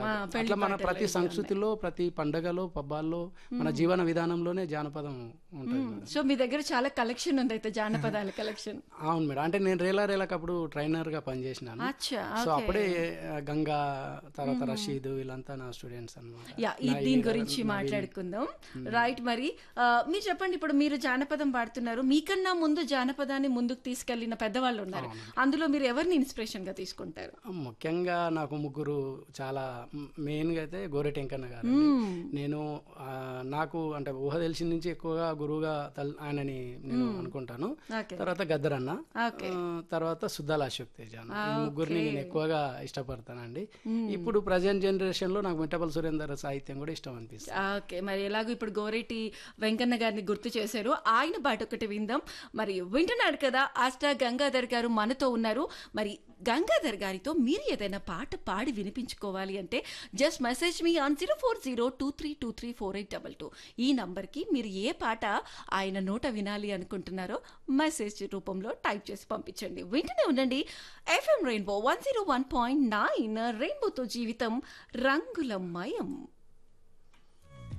ఆ, పెళ్లి అట్లా మన పాటలు ప్రతి ఇవన్నీ. సంస్కృతిలో ప్రతి పండగలో పబ్బాల్లో మన జీవన విధానంలోనే జానపదం ఉంటుంది మేడం. సో మీ దగ్గర చాలా కలెక్షన్ ఉంది అయితే జానపదాల కలెక్షన్ అవును మేడం అంటే నేను రేలా రేలాకి అప్పుడు ట్రైనర్ గా పనిచేసినాను అచ్చా సో అప్పుడే ఆ, గంగా తర్వాత రషీద్ వీళ్ళంతా నా స్టూడెంట్స్ అనమాట యా ఈ దీని గురించి మాట్లాడుకుందాం రైట్ మరి ఆ, మీరు చెప్పండి ఇప్పుడు మీరు జానపదం పాడుతున్నారు మీకన్నా ముందు జానపదాన్ని ముందుకు తీసుకెళ్లిన పెద్దవాళ్ళు ఉన్నారు అందులో మీరు ఎవరిని ఇన్స్పిరేషన్ గా తీసుకుంటారు ముఖ్యంగా నాకు ముగ్గురు చాలా మెయిన్ గా అయితే గోరెటి వెంకన్న గారు నేను ఆ, నాకు అంటే ఊహ తెలిసిన నుంచి ఎక్కువగా గురువుగా తల్- ఆయనని నేను అనుకుంటాను ఓకే తర్వాత గద్దరన్న ఓకే ఆ, తర్వాత సుద్దాల అశోక్ తేజ అన్న. ఈ ముగ్గురిని నేను ఎక్కువగా ఇష్టపడతానండి ఇప్పుడు ప్రజెంట్ జనరేషన్ లో నాకు మిట్టపల్లి సురేందర్ సాహిత్యం కూడా ఇష్టం అనిపిస్తుంది ఓకే మరి ఎలాగో ఇప్పుడు గోరెటి వెంకన్న గారిని గుర్తు చేశారు ఆయన పాట ఒకటి విందాం మరి వింటున్నాడు కదా ఆస్టా గంగాధర్ గారు మనతో ఉన్నారు మరి గంగాధర్ గారితో మీరు ఏదైనా పాట పాడి వినిపించుకోవాలి అంటే just message me on zero four zero two three two three four eight double two ఈ నంబర్కి మీరు ఏ పాట ఆయన నోట వినాలి అనుకుంటున్నారో మెసేజ్ రూపంలో టైప్ చేసి పంపించండి వింటూనే ఉండండి FM Rainbow one zero one point nine రెయిన్బోతో జీవితం రంగులమయం